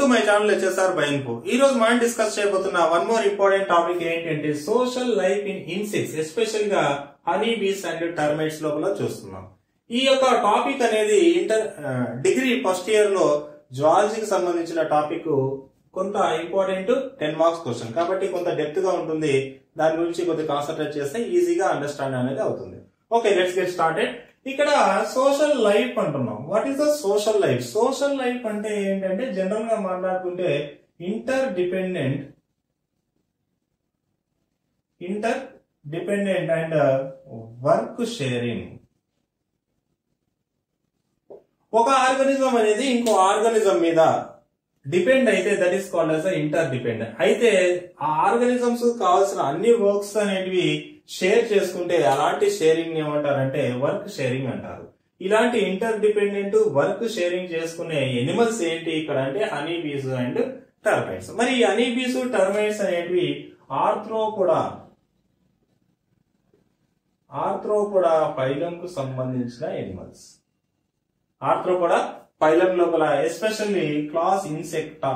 to my channel HSR బైన్ఫో ఈ రోజు మనం డిస్కస్ చేయబోతున్న వన్ మోర్ ఇంపార్టెంట్ టాపిక్ ఏంటంటే social life in insects special గా హనీ బీస్ అండ్ టర్మైట్స్ లోపల చూస్తున్నాం ఈ యొక్క టాపిక్ అనేది ఇంటర్ డిగ్రీ ఫస్ట్ ఇయర్ లో జువాలజీకి సంబంధించిన టాపిక్ కొంత ఇంపార్టెంట్ టెన్ మార్క్స్ క్వశ్చన్ కాబట్టి కొంత డెప్త్ గా ఉంటుంది దాని గురించి కొద్దిగా కాన్సన్ట్రేట్ చేస్తే ఈజీగా అండర్స్టాండ్ అనేది అవుతుంది ఓకే లెట్స్ గెట్ స్టార్టెడ్ ఇక్కడ సోషల్ లైఫ్ అంటున్నాం what is the social life social life అంటే ఏంటంటే జనరల్ గా మాట్లాడుకుంటే interdependent interdependent and work sharing ఒక ఆర్గానిజం అనేది ఇంకో ఆర్గానిజం మీద డిపెండ్ అయితే that is called as interdependent అయితే ఆ ఆర్గానిజమ్స్ కావాల్సిన అన్ని వర్క్స్ అనేటివి షేర్ చేసుకుంటే అలాంటి షేరింగ్ ఏమంటారంటే వర్క్ షేరింగ్ అంటారు ఇలాంటి ఇంటర్ డిపెండెంట్ వర్క్ షేరింగ్ చేసుకునే ఎనిమల్స్ ఏంటి ఇక్కడ అంటే హనీ బీస్ అండ్ టర్మైట్స్ మరి ఈ హనీ బీస్ టర్మైట్స్ అనేటివి ఆర్థ్రోపోడా ఆర్థ్రోపోడా పైలం కు సంబంధించిన ఎనిమల్స్ ఆర్థ్రోపోడా పైలం లోపల especially class Insecta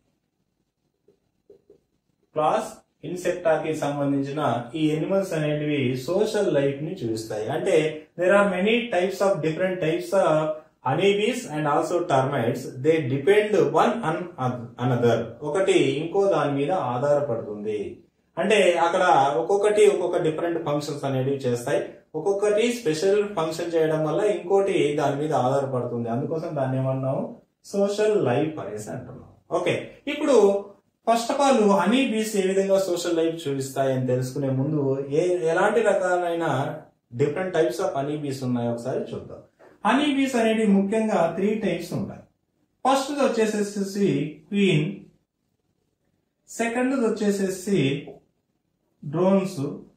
class Insecta కి సంబంధించిన ఈ ఎనిమల్స్ అనేటివి సోషల్ లైఫ్ ని చూపిస్తాయి అంటే there are many types of different types of honeybees and also termites they depend one on another ఒకటి ఇంకో దాని మీద ఆధారపడుతుంది అంటే అక్కడ ఒక్కొక్కటి ఒక్కొక్క డిఫరెంట్ ఫంక్షన్స్ అనేవి చేస్తాయి ఒక్కొక్కటి స్పెషల్ ఫంక్షన్ చేయడం వల్ల ఇంకోటి దాని మీద ఆధారపడుతుంది అందుకోసం దాన్ని ఏమన్నాము సోషల్ లైఫ్ అనేసి అంటున్నాం ఓకే ఇప్పుడు first of all honey bees ఏ విధంగా సోషల్ లైఫ్ చూపిస్తాయి అని తెలుసుకునే ముందు ఏ ఎలాంటి రకాలైన different types of honey bees ఉన్నాయో ఒకసారి చూద్దాం హనీ బీస్ అనేవి ముఖ్యంగా త్రీ టైప్స్ ఉంటాయి ఫస్ట్ వచ్చేసేసి క్వీన్ సెకండ్ వచ్చేసేసి డ్రోన్స్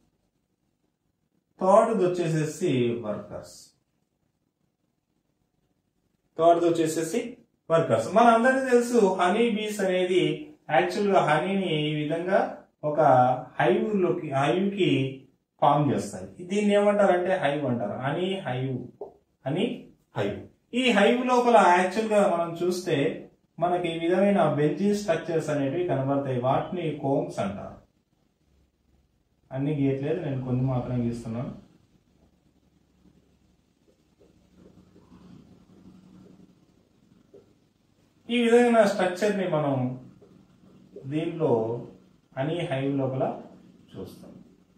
థర్డ్ వచ్చేసేసి వర్కర్స్ థర్డ్ వచ్చేసేసి వర్కర్స్ మన అందరికీ తెలుసు హనీ బీస్ అనేది యాక్చువల్ గా హనీని ఈ విధంగా ఒక హైవ్ లోకి హైవ్ కి ఫామ్ చేస్తాయి దీన్ని ఏమంటారంటే హైవ్ అంటారు హనీ హైవ్ హనీ హైవ్ ఈ హైవ్ లోపల యాక్చువల్ గా మనం చూస్తే మనకి ఈ విధమైన బెంజిన్ స్ట్రక్చర్స్ అనేవి కనబడతాయి వాటిని కోమ్స్ అంటారు అన్ని గీయట్లేదు నేను కొన్ని మాత్రం గీస్తున్నాను ఈ విధమైన స్ట్రక్చర్ ని మనం దీనిలో హనీ హైవ్ లోపల చూస్తాం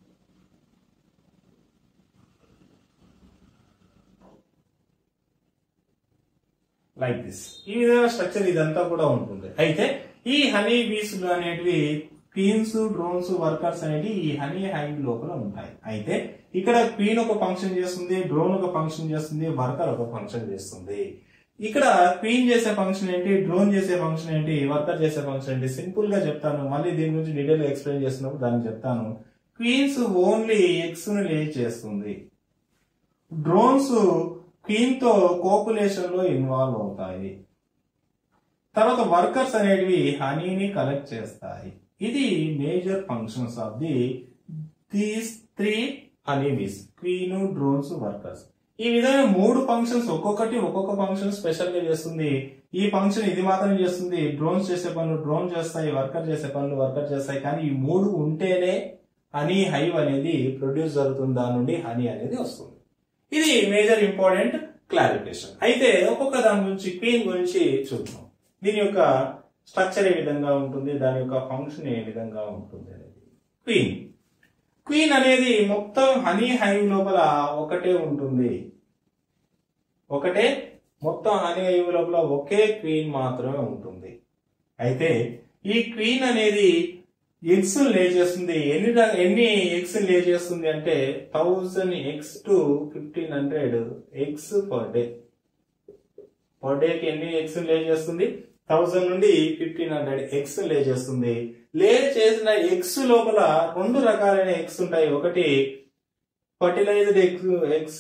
లైక్ దిస్ ఈ విధమైన స్ట్రక్చర్ ఇదంతా కూడా ఉంటుంది అయితే ఈ హనీ బీస్ అనేటివి క్వీన్స్ డ్రోన్స్ వర్కర్స్ అనేవి ఈ హనీ హైవ్ లోపల ఉంటాయి అయితే ఇక్కడ క్వీన్ ఒక ఫంక్షన్ చేస్తుంది డ్రోన్ ఒక ఫంక్షన్ చేస్తుంది వర్కర్ ఒక ఫంక్షన్ చేస్తుంది ఇక్కడ క్వీన్ చేసే ఫంక్షన్ ఏంటి డ్రోన్ చేసే ఫంక్షన్ ఏంటి వర్కర్ చేసే ఫంక్షన్ ఏంటి సింపుల్ గా చెప్తాను మళ్ళీ దీని గురించి డీటెయిల్ గా ఎక్స్ప్లెయిన్ చేస్తున్నప్పుడు దాన్ని చెప్తాను క్వీన్స్ ఓన్లీ ఎగ్స్ ను లే చేస్తుంది డ్రోన్స్ క్వీన్ తో కోపులేషన్ లో ఇన్వాల్వ్ అవుతాయి తర్వాత వర్కర్స్ అనేటివి హనీని కలెక్ట్ చేస్తాయి ఇది major functions of the these three honeybees queen drones workers ఈ విధంగా మూడు ఫంక్షన్స్ ఒక్కొక్కటి ఒక్కొక్క ఫంక్షన్ స్పెషల్ గా చేస్తుంది ఈ ఫంక్షన్ ఇది మాత్రం చేస్తుంది డ్రోన్స్ చేసే పనులు డ్రోన్ చేస్తాయి వర్కర్ చేసే పనులు వర్కర్ చేస్తాయి కానీ ఈ మూడు ఉంటేనే హనీ హైవ్ అనేది ప్రొడ్యూస్ జరుగుతుంది దాని నుండి హనీ అనేది వస్తుంది ఇది మేజర్ ఇంపార్టెంట్ క్లారిఫికేషన్ అయితే ఒక్కొక్క దాని గురించి క్వీన్ గురించి చూద్దాం దీని యొక్క స్ట్రక్చర్ ఏ విధంగా ఉంటుంది దాని యొక్క ఫంక్షన్ ఏ విధంగా ఉంటుంది అనేది క్వీన్ క్వీన్ అనేది మొత్తం హనీ హైవ్ లోపల ఒకటే ఉంటుంది ఒకటే మొత్తం హనీ హైవ్ లోపల ఒకే క్వీన్ మాత్రమే ఉంటుంది అయితే ఈ క్వీన్ అనేది ఎగ్స్ లే చేస్తుంది ఎన్ని ర- ఎన్ని ఎగ్స్ లే చేస్తుంది అంటే thousand eggs to fifteen hundred eggs per day per డేకి ఎన్ని ఎగ్స్ లే చేస్తుంది థౌజండ్ నుండి ఫిఫ్టీన్ హండ్రెడ్ ఎగ్స్ లే చేస్తుంది లే చేసిన ఎగ్స్ లోపల రెండు రకాలైన ఎగ్స్ ఉంటాయి ఒకటి ఫర్టిలైజ్డ్ ఎగ్స్ ఎగ్స్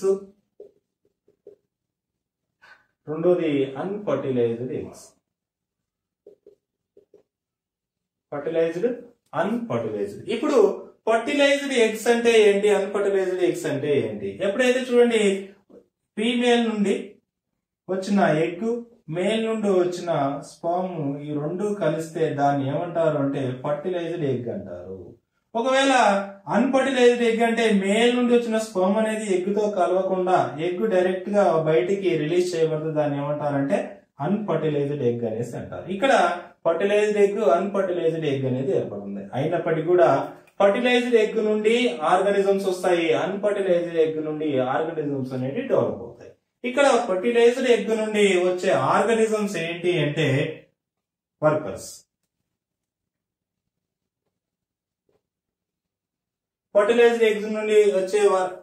రెండోది అన్ఫర్టిలైజ్డ్ ఎగ్స్ ఫర్టిలైజ్డ్ అన్ఫర్టిలైజ్డ్ ఇప్పుడు ఫర్టిలైజ్డ్ ఎగ్స్ అంటే ఏంటి అన్ఫర్టిలైజ్డ్ ఎగ్స్ అంటే ఏంటి ఎప్పుడైతే చూడండి ఫీమేల్ నుండి వచ్చిన ఎగ్ మేల్ నుండి వచ్చిన స్పర్మ్ ఈ రెండు కలిస్తే దాన్ని ఏమంటారు అంటే ఫర్టిలైజ్డ్ ఎగ్ అంటారు ఒకవేళ అన్ఫర్టిలైజ్డ్ ఎగ్ అంటే మేల్ నుండి వచ్చిన స్పర్మ్ అనేది ఎగ్ తో కలవకుండా ఎగ్ డైరెక్ట్ గా బయటికి రిలీజ్ చేయబడుతుంది దాన్ని ఏమంటారంటే అన్ఫర్టిలైజ్డ్ ఎగ్ అనేసి అంటారు ఇక్కడ ఫర్టిలైజ్డ్ ఎగ్ అన్ఫర్టిలైజ్డ్ ఎగ్ అనేది ఏర్పడుతుంది అయినప్పటికీ కూడా ఫర్టిలైజ్డ్ ఎగ్ నుండి ఆర్గానిజమ్స్ వస్తాయి అన్ఫర్టిలైజ్డ్ ఎగ్ నుండి ఆర్గానిజమ్స్ అనేవి డెవలప్ అవుతాయి ఇక్కడ ఫర్టిలైజ్డ్ ఎగ్ నుండి వచ్చే ఆర్గానిజమ్స్ ఏంటి అంటే వర్కర్స్ ఫర్టిలైజ్డ్ ఎగ్స్ నుండి వచ్చే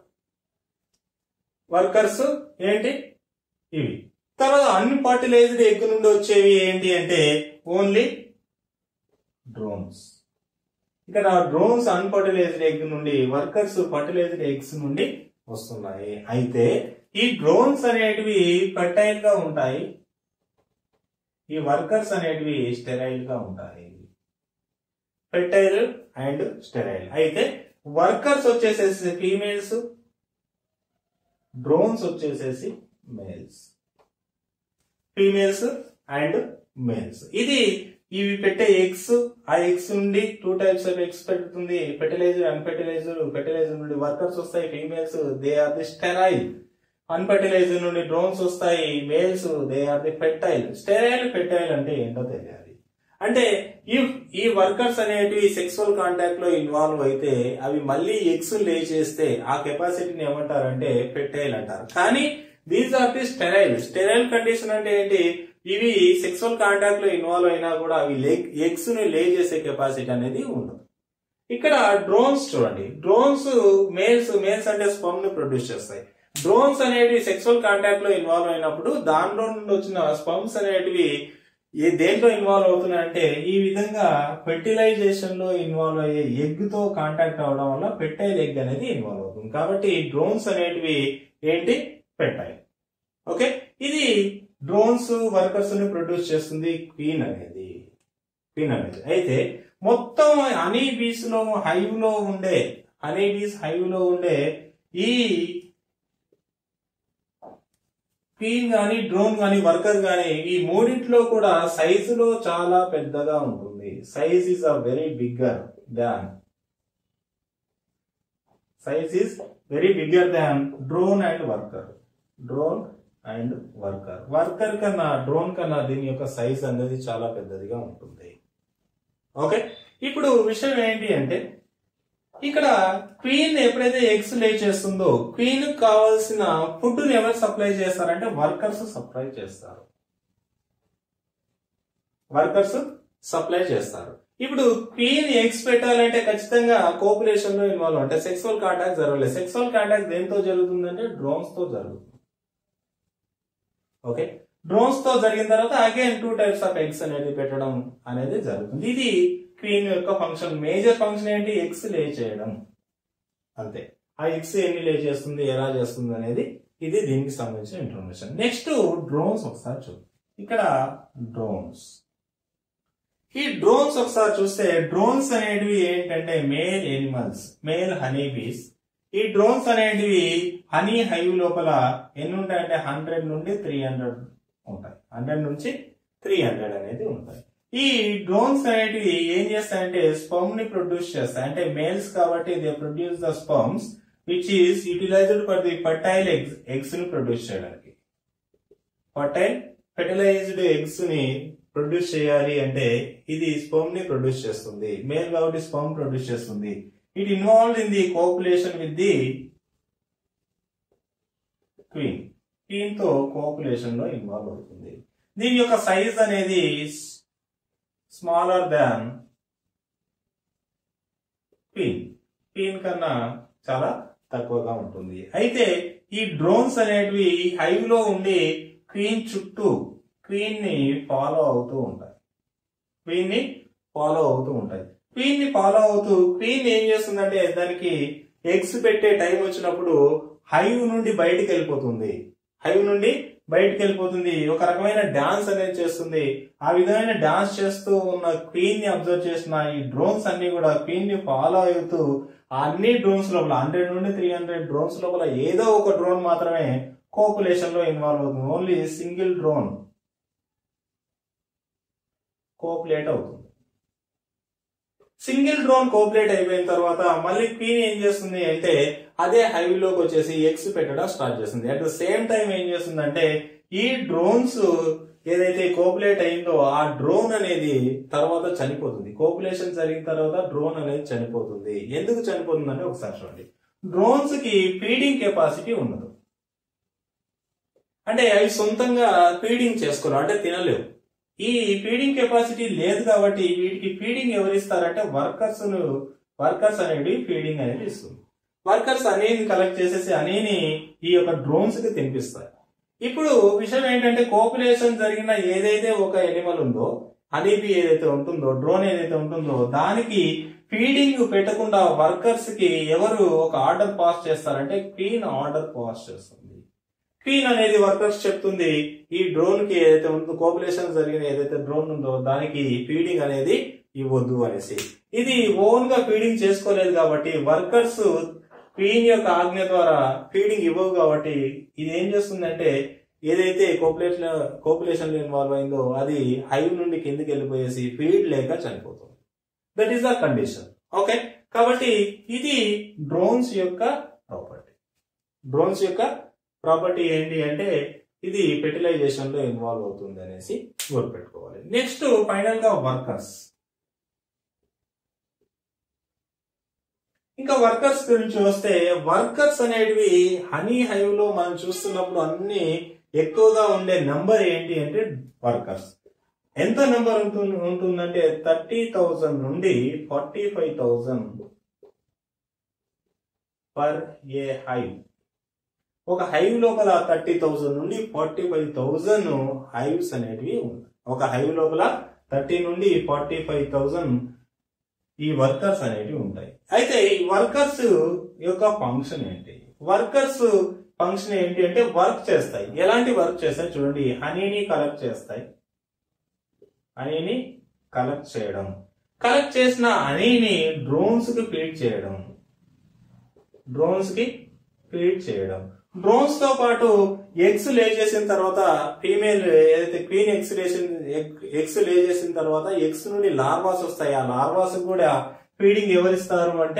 వర్కర్స్ ఏంటి ఇవి తర్వాత అన్ఫర్టిలైజ్డ్ ఎగ్ నుండి వచ్చేవి ఏంటి అంటే ఓన్లీ డ్రోన్స్ ఇక్కడ డ్రోన్స్ అన్ఫర్టిలైజ్డ్ ఎగ్ నుండి వర్కర్స్ ఫర్టిలైజ్డ్ ఎగ్స్ నుండి వస్తున్నాయి అయితే ఈ డ్రోన్స్ అనేటివి ఫర్టైల్ గా ఉంటాయి ఈ వర్కర్స్ అనేటివి స్టెరైల్ గా ఉంటాయి ఫెర్టైల్ అండ్ స్టెరైల్ అయితే వర్కర్స్ వచ్చేసేసి ఫీమేల్స్ డ్రోన్స్ వచ్చేసేసి మేల్స్ ఫీమేల్స్ అండ్ మేల్స్ ఇది ఇవి పెట్టే ఎగ్స్ ఆ ఎగ్స్ నుండి టూ టైప్స్ ఆఫ్ ఎగ్స్ పెడుతుంది ఫెర్టిలైజర్ అన్ఫెర్టిలైజర్ ఫెర్టిలైజర్ నుండి వర్కర్స్ వస్తాయి females they are the sterile unfertilizer నుండి డ్రోన్స్ వస్తాయి males they are the fertile sterile fertile అంటే ఏంటో తెలియాలి అంటే ఈ ఈ వర్కర్స్ అనేటివి సెక్సువల్ కాంటాక్ట్ లో ఇన్వాల్వ్ అయితే అవి మళ్ళీ ఎగ్స్ లే చేస్తే ఆ కెపాసిటీని ఏమంటారంటే ఫెర్టైల్ అంటారు కానీ these are the sterile sterile condition అంటే ఏంటి ఇవి సెక్సువల్ కాంటాక్ట్ లో ఇన్వాల్వ్ అయినా కూడా అవి ఎగ్స్ ని లే చేసే కెపాసిటీ అనేది ఉండదు ఇక్కడ డ్రోన్స్ చూడండి డ్రోన్స్ మేల్స్ మేల్స్ అంటే స్పమ్ ని ప్రొడ్యూస్ చేస్తాయి డ్రోన్స్ అనేటివి సెక్సువల్ కాంటాక్ట్ లో ఇన్వాల్వ్ అయినప్పుడు దానిలో నుండి వచ్చిన స్పమ్స్ అనేటివి ఏ దేంట్లో ఇన్వాల్వ్ అవుతున్నాయంటే ఈ విధంగా ఫెర్టిలైజేషన్ లో ఇన్వాల్వ్ అయ్యే ఎగ్ తో కాంటాక్ట్ అవడం వల్ల ఫెర్టైల్ ఎగ్ అనేది ఇన్వాల్వ్ అవుతుంది కాబట్టి డ్రోన్స్ అనేటివి ఏంటి ఫెర్టైల్ ఓకే ఇది డ్రోన్స్ వర్కర్స్ ని ప్రొడ్యూస్ చేస్తుంది క్వీన్ అనేది క్వీన్ అనేది అయితే మొత్తం హనీ బీస్ లో హైవ్ లో ఉండే హనీ బీస్ హైవ్ లో ఉండే ఈ క్వీన్ గాని డ్రోన్ గాని వర్కర్ గాని ఈ మూడింటిలో కూడా సైజులో చాలా పెద్దగా ఉంటుంది size is a very bigger than size is very bigger than drone and worker drone and worker worker కన్నా డ్రోన్ కన్నా దీని యొక్క సైజ్ అనేది చాలా పెద్దదిగా ఉంటుంది ఓకే ఇప్పుడు విషయం ఏంటి అంటే ఇక్కడ క్వీన్ ఎప్పుడైతే ఎగ్స్ లే చేస్తుందో క్వీన్ కావాల్సిన ఫుడ్ ని ఎవరు సప్లై చేస్తారంటే వర్కర్స్ సప్లై చేస్తారు వర్కర్స్ సప్లై చేస్తారు ఇప్పుడు క్వీన్ ఎగ్స్ పెట్టాలంటే ఖచ్చితంగా కోపులేషన్ లో ఇన్వాల్వ్ అంటే సెక్సువల్ కాంటాక్ట్ జరగలేదు సెక్సువల్ కాంటాక్ట్ దేంతో జరుగుతుందంటే డ్రోన్స్ తో జరుగుతుంది ఓకే డ్రోన్స్ తో జరిగిన తర్వాత again two types of eggs అనేది పెట్టడం అనేది జరుగుతుంది ఇది క్వీన్ యొక్క ఫంక్షన్ మేజర్ ఫంక్షన్ ఏంటి ఎగ్స్ లే చేయడం అంతే ఆ ఎగ్స్ ఎన్ని లే చేస్తుంది ఎలా చేస్తుంది అనేది ఇది దీనికి సంబంధించిన ఇన్ఫర్మేషన్ నెక్స్ట్ డ్రోన్స్ ఒకసారి చూ ఇక్కడ డ్రోన్స్ ఈ డ్రోన్స్ ఒకసారి చూస్తే డ్రోన్స్ అనేటివి ఏంటంటే male animals male honey bees ఈ డ్రోన్స్ అనేటివి హనీ హైవ్ లోపల ఎన్ని ఉంటాయంటే హండ్రెడ్ నుండి త్రీ హండ్రెడ్ ఉంటాయి హండ్రెడ్ నుంచి త్రీ హండ్రెడ్ అనేది ఉంటాయి ఈ డ్రోన్స్ అనేటివి ఏం చేస్తాయంటే స్పర్మ్ ని ప్రొడ్యూస్ చేస్తాయి అంటే మేల్స్ కాబట్టి they produce the sperms which is utilized for the fertile eggs eggs ని ప్రొడ్యూస్ చేయడానికి ఫర్టైల్ ఫెర్టిలైజ్డ్ ఎగ్స్ ని ప్రొడ్యూస్ చేయాలి అంటే ఇది స్పర్మ్ ని ప్రొడ్యూస్ చేస్తుంది మేల్ కాబట్టి స్పర్మ్ ప్రొడ్యూస్ చేస్తుంది it involve in the copulation with the queen queen తో కోపులేషన్ లో ఇన్వాల్వ్ అవుతుంది దీని యొక్క సైజ్ అనేది స్మాలర్ దాన్ క్వీన్ క్వీన్ కన్నా చాలా తక్కువగా ఉంటుంది అయితే ఈ డ్రోన్స్ అనేటివి హైవ్ లో ఉండి క్వీన్ చుట్టూ క్వీన్ ని ఫాలో అవుతూ ఉంటాయి క్వీన్ ని ఫాలో అవుతూ ఉంటాయి క్వీన్ ని ఫాలో అవుతూ క్వీన్ ఏం చేస్తుందంటే దానికి ఎగ్స్ పెట్టే టైం వచ్చినప్పుడు హైవ్ నుండి బయటికి వెళ్ళిపోతుంది హైవ్ నుండి బయటికి వెళ్ళిపోతుంది ఒక రకమైన డాన్స్ అనేది చేస్తుంది ఆ విధమైన డాన్స్ చేస్తూ ఉన్న క్వీన్ ని అబ్జర్వ్ చేసిన ఈ డ్రోన్స్ అన్ని కూడా క్వీన్ ని ఫాలో అవుతూ ఆ అన్ని డ్రోన్స్ లోపల హండ్రెడ్ నుండి త్రీ హండ్రెడ్ డ్రోన్స్ లోపల ఏదో ఒక డ్రోన్ మాత్రమే కోపులేషన్ లో ఇన్వాల్వ్ అవుతుంది ఓన్లీ సింగిల్ డ్రోన్ కోపులేట్ అవుతుంది సింగిల్ డ్రోన్ కోపులేట్ అయిపోయిన తర్వాత మళ్ళీ క్వీన్ ఏం చేస్తుంది అంటే అదే హైవేలోకి వచ్చేసి ఎగ్స్ పెట్టడం స్టార్ట్ చేస్తుంది అట్ ద సేమ్ టైం ఏం చేస్తుందంటే ఈ డ్రోన్స్ ఏదైతే కోపులేట్ అయిందో ఆ డ్రోన్ అనేది తర్వాత చనిపోతుంది కోపులేషన్ జరిగిన తర్వాత డ్రోన్ అనేది చనిపోతుంది ఎందుకు చనిపోతుంది అంటే ఒకసారి చూడండి డ్రోన్స్ కి ఫీడింగ్ కెపాసిటీ ఉండదు అంటే అవి సొంతంగా ఫీడింగ్ చేసుకోరు అంటే తినలేవు ఈ ఫీడింగ్ కెపాసిటీ లేదు కాబట్టి వీటికి ఫీడింగ్ ఎవరు ఇస్తారంటే వర్కర్స్ వర్కర్స్ అనేది ఫీడింగ్ అనేది ఇస్తుంది వర్కర్స్ అనేని కలెక్ట్ చేసేసి అనేని ఈ యొక్క డ్రోన్స్ కి తినిపిస్తారు ఇప్పుడు విషయం ఏంటంటే కోపులేషన్ జరిగిన ఏదైతే ఒక ఎనిమల్ ఉందో హనీబీ ఏదైతే ఉంటుందో డ్రోన్ ఏదైతే ఉంటుందో దానికి ఫీడింగ్ పెట్టకుండా వర్కర్స్ కి ఎవరు ఒక ఆర్డర్ పాస్ చేస్తారంటే క్వీన్ ఆర్డర్ పాస్ చేస్తుంది క్వీన్ అనేది వర్కర్స్ చెప్తుంది ఈ డ్రోన్ కి ఏదైతే ఉంటుందో కోపులేషన్ జరిగిన ఏదైతే డ్రోన్ ఉందో దానికి ఫీడింగ్ అనేది ఇవ్వద్దు అనేసి ఇది ఓన్ గా ఫీడింగ్ చేసుకోలేదు కాబట్టి వర్కర్స్ క్వీన్ యొక్క ఆజ్ఞ ద్వారా ఫీడింగ్ ఇవ్వవు కాబట్టి ఇది ఏం చేస్తుందంటే ఏదైతే కోపులేషన్ కోపులేషన్ లో ఇన్వాల్వ్ అయిందో అది హైవ్ నుండి కిందికి వెళ్ళిపోయేసి ఫీడ్ లేక చనిపోతుంది that is the condition okay కాబట్టి ఇది డ్రోన్స్ యొక్క ప్రాపర్టీ డ్రోన్స్ యొక్క ప్రాపర్టీ ఏంటి అంటే ఇది ఫెర్టిలైజేషన్ లో ఇన్వాల్వ్ అవుతుంది అనేసి గుర్తుపెట్టుకోవాలి నెక్స్ట్ ఫైనల్ గా వర్కర్స్ ఇంకా వర్కర్స్ గురించి వస్తే వర్కర్స్ అనేటివి హనీ హైవ్ లో మనం చూస్తున్నప్పుడు అన్ని ఎక్కువగా ఉండే నంబర్ ఏంటి అంటే వర్కర్స్ ఎంత నెంబర్ ఉంటుంది ఉంటుందంటే థర్టీ థౌజండ్ నుండి forty five thousand per a hive ఒక హైవ్ లోపల థర్టీ థౌజండ్ నుండి ఫార్టీ ఫైవ్ థౌజండ్ హైవ్స్ అనేటివి ఉన్నాయి ఒక హైవ్ లోపల థర్టీ నుండి ఫార్టీ ఫైవ్ థౌజండ్ ఈ వర్కర్స్ అనేటివి ఉంటాయి అయితే ఈ వర్కర్స్ యొక్క ఫంక్షన్ ఏంటి వర్కర్స్ ఫంక్షన్ ఏంటి అంటే వర్క్ చేస్తాయి ఎలాంటి వర్క్ చేస్తాయి చూడండి హనీని కలెక్ట్ చేస్తాయి హనీని కలెక్ట్ చేయడం కలెక్ట్ చేసిన హనీని డ్రోన్స్ కి ఫీడ్ చేయడం డ్రోన్స్ కి ఫీడ్ చేయడం డ్రోన్స్ తో పాటు ఎగ్స్ లే చేసిన తర్వాత ఫీమేల్ ఏదైతే క్వీన్ ఎగ్స్ లేసిన ఎగ్స్ లే చేసిన తర్వాత ఎగ్స్ నుండి లార్వాస్ వస్తాయి ఆ లార్వాస్ కూడా ఫీడింగ్ ఎవరిస్తారు అంటే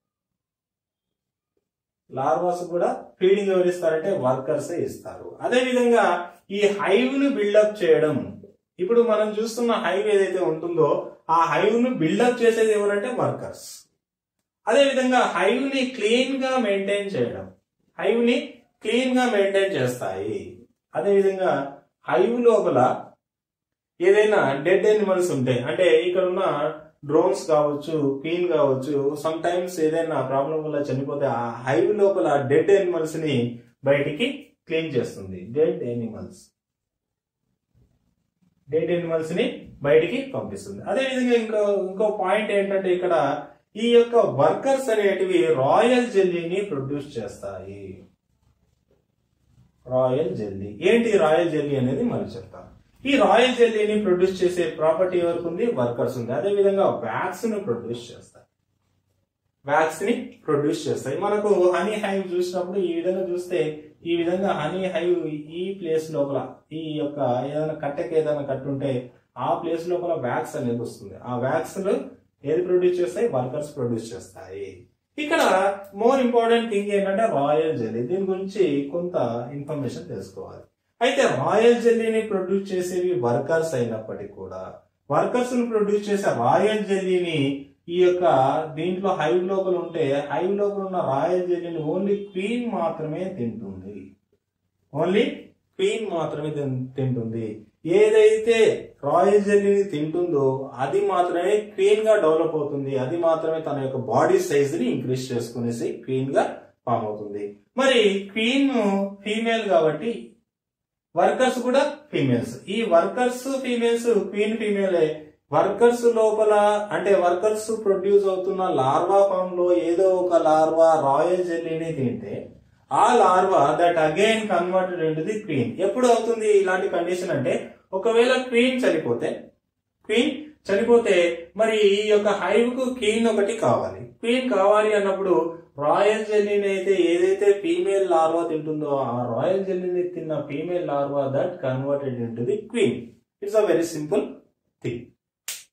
లార్వాస్ కూడా ఫీడింగ్ ఎవరిస్తారంటే వర్కర్స్ ఇస్తారు అదే విధంగా ఈ హైవ్ ను బిల్డప్ చేయడం ఇప్పుడు మనం చూస్తున్న హైవ్ ఏదైతే ఉంటుందో ఆ హైవ్ ను బిల్డప్ చేసేది ఎవరంటే వర్కర్స్ అదే విధంగా హైవ్ ని క్లీన్ గా మెయింటైన్ చేయడం హైవ్ ని క్లీన్ గా మెయింటైన్ చేస్తాయి అదే విధంగా హైవ్ లోపల ఏదైనా డెడ్ ఎనిమల్స్ ఉంటాయి అంటే ఇక్కడ ఉన్న డ్రోన్స్ కావచ్చు క్వీన్ కావచ్చు సమ్ టైమ్స్ ఏదైనా ప్రాబ్లం వల్ల చనిపోతే ఆ హైవ్ లోపల డెడ్ ఎనిమల్స్ ని బయటికి క్లీన్ చేస్తుంది డెడ్ ఎనిమల్స్ డెడ్ ఎనిమల్స్ ని బయటికి పంపిస్తుంది అదే విధంగా ఇంకో ఇంకో పాయింట్ ఏంటంటే ఇక్కడ ఈ యొక్క వర్కర్స్ అనేటివి రాయల్ జెల్లీని ప్రొడ్యూస్ చేస్తాయి రాయల్ జెల్లీ ఏంటి రాయల్ జెల్లీ అనేది మళ్ళీ చెప్తాను ఈ రాయల్ జెల్లీని ప్రొడ్యూస్ చేసే ప్రాపర్టీ ఎవరికి ఉంది వర్కర్స్ ఉంది అదే విధంగా వ్యాక్స్ ని ప్రొడ్యూస్ చేస్తాయి వ్యాక్స్ ని ప్రొడ్యూస్ చేస్తాయి మనకు హనీ హైవ్ చూసినప్పుడు ఈ విధంగా చూస్తే ఈ విధంగా హనీ హైవ్ ఈ ప్లేస్ లోపల ఈ యొక్క ఏదైనా కట్టెకి ఏదైనా కట్టుంటే ఆ ప్లేస్ లోపల వ్యాక్స్ అనేది వస్తుంది ఆ వ్యాక్స్ ఏది ప్రొడ్యూస్ చేస్తాయి వర్కర్స్ ప్రొడ్యూస్ చేస్తాయి ఇక్కడ మోర్ ఇంపార్టెంట్ థింగ్ ఏంటంటే రాయల్ జెల్లీ దీని గురించి కొంత ఇన్ఫర్మేషన్ తెలుసుకోవాలి అయితే రాయల్ జెల్లీని ప్రొడ్యూస్ చేసేవి వర్కర్స్ అయినప్పటికీ కూడా వర్కర్స్ ను ప్రొడ్యూస్ చేసే రాయల్ జెల్లీని ఈ యొక్క దీంట్లో హైవ్ లోపల ఉంటే హైవ్ లోపల ఉన్న రాయల్ జెల్లీని ఓన్లీ క్వీన్ మాత్రమే తింటుంది ఓన్లీ క్వీన్ మాత్రమే తిన్- తింటుంది ఏదైతే రాయల్ జెల్లీని తింటుందో అది మాత్రమే క్వీన్ గా డెవలప్ అవుతుంది అది మాత్రమే తన యొక్క బాడీ సైజ్ ని ఇంక్రీజ్ చేసుకునేసి క్వీన్ గా ఫామ్ అవుతుంది మరి క్వీన్ ఫీమేల్ కాబట్టి వర్కర్స్ కూడా ఫీమేల్స్ ఈ వర్కర్స్ ఫీమేల్స్ క్వీన్ ఫీమేలే వర్కర్స్ లోపల అంటే వర్కర్స్ ప్రొడ్యూస్ అవుతున్న లార్వా ఫామ్ లో ఏదో ఒక లార్వా రాయల్ జెల్లీని తింటే ఆ larva that again converted into the queen ఎప్పుడు అవుతుంది ఇలాంటి కండిషన్ అంటే ఒకవేళ క్వీన్ చనిపోతే క్వీన్ చనిపోతే మరి ఈ యొక్క హైవ్ కు క్వీన్ ఒకటి కావాలి క్వీన్ కావాలి అన్నప్పుడు రాయల్ జెల్లీని అయితే ఏదైతే ఫీమేల్ లార్వా తింటుందో ఆ రాయల్ జెల్లీని తిన్న female larva that converted into the queen it's a very simple thing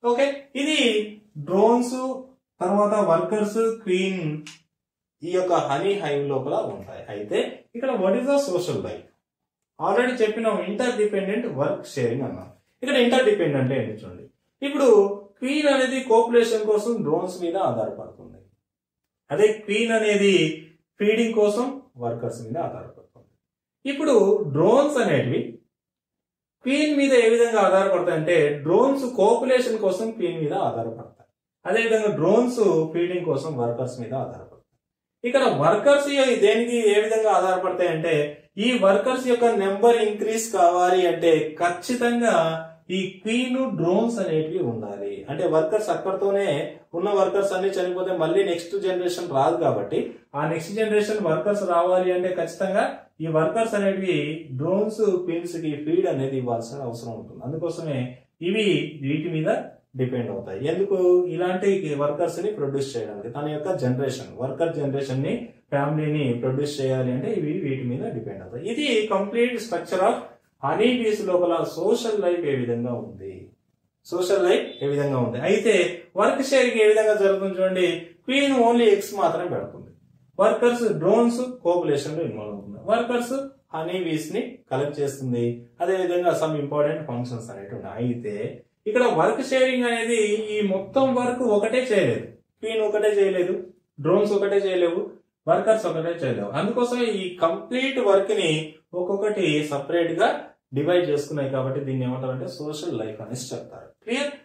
okay ఇది డ్రోన్స్ తర్వాత వర్కర్స్ క్వీన్ ఈ యొక్క హనీ హైవ్ లోపల ఉంటాయి అయితే ఇక్కడ what is the social life already చెప్పినాం ఇంటర్ డిపెండెంట్ వర్క్ షేరింగ్ అన్నాం ఇక్కడ ఇంటర్ డిపెండెంట్ ఏంటి చూడండి ఇప్పుడు క్వీన్ అనేది కోపులేషన్ కోసం డ్రోన్స్ మీద ఆధారపడుతుంది అదే క్వీన్ అనేది ఫీడింగ్ కోసం వర్కర్స్ మీద ఆధారపడుతుంది ఇప్పుడు డ్రోన్స్ అనేటివి క్వీన్ మీద ఏ విధంగా ఆధారపడతాయి అంటే డ్రోన్స్ కోపులేషన్ కోసం క్వీన్ మీద ఆధారపడతాయి అదేవిధంగా డ్రోన్స్ ఫీడింగ్ కోసం వర్కర్స్ మీద ఆధారపడతాయి ఇక్కడ వర్కర్స్ దేనికి ఏ విధంగా ఆధారపడతాయి అంటే ఈ వర్కర్స్ యొక్క నెంబర్ ఇంక్రీజ్ కావాలి అంటే ఖచ్చితంగా ఈ క్వీన్ డ్రోన్స్ అనేటివి ఉండాలి అంటే వర్కర్స్ అక్కడతోనే ఉన్న వర్కర్స్ అన్ని చనిపోతే మళ్ళీ నెక్స్ట్ జనరేషన్ రాదు కాబట్టి ఆ నెక్స్ట్ జనరేషన్ వర్కర్స్ రావాలి అంటే ఖచ్చితంగా ఈ వర్కర్స్ అనేవి డ్రోన్స్ క్వీన్స్ కి ఫీడ్ అనేది ఇవ్వాల్సిన అవసరం ఉంటుంది అందుకోసమే ఇవి వీటి మీద డిపెండ్ అవుతాయి ఎందుకు ఇలాంటి వర్కర్స్ ని ప్రొడ్యూస్ చేయడానికి తన యొక్క జనరేషన్ వర్కర్ జనరేషన్ ని ఫ్యామిలీని ప్రొడ్యూస్ చేయాలి అంటే ఇవి వీటి మీద డిపెండ్ అవుతాయి ఇది complete structure of honey bees లోపల సోషల్ లైఫ్ ఏ విధంగా ఉంది సోషల్ లైఫ్ ఏ విధంగా ఉంది అయితే వర్క్ షేరింగ్ ఏ విధంగా జరుగుతుంది చూడండి క్వీన్ ఓన్లీ ఎగ్స్ మాత్రమే పెడుతుంది వర్కర్స్ డ్రోన్స్ కోపులేషన్ లో ఇన్వాల్వ్ అవుతుంది వర్కర్స్ హనీ బీస్ ని కలెక్ట్ చేస్తుంది అదే విధంగా సమ్ ఇంపార్టెంట్ ఫంక్షన్స్ అనేవి ఉన్నాయి అయితే ఇక్కడ వర్క్ షేరింగ్ అనేది ఈ మొత్తం వర్క్ ఒకటే చేయలేదు క్వీన్ ఒకటే చేయలేదు డ్రోన్స్ ఒకటే చేయలేవు వర్కర్స్ ఒకటే చేయలేవు అందుకోసమే ఈ కంప్లీట్ వర్క్ ని ఒక్కొక్కటి సపరేట్ గా డివైడ్ చేసుకున్నాయి కాబట్టి దీన్ని ఏమంటారంటే సోషల్ లైఫ్ అనేసి చెప్తారు క్లియర్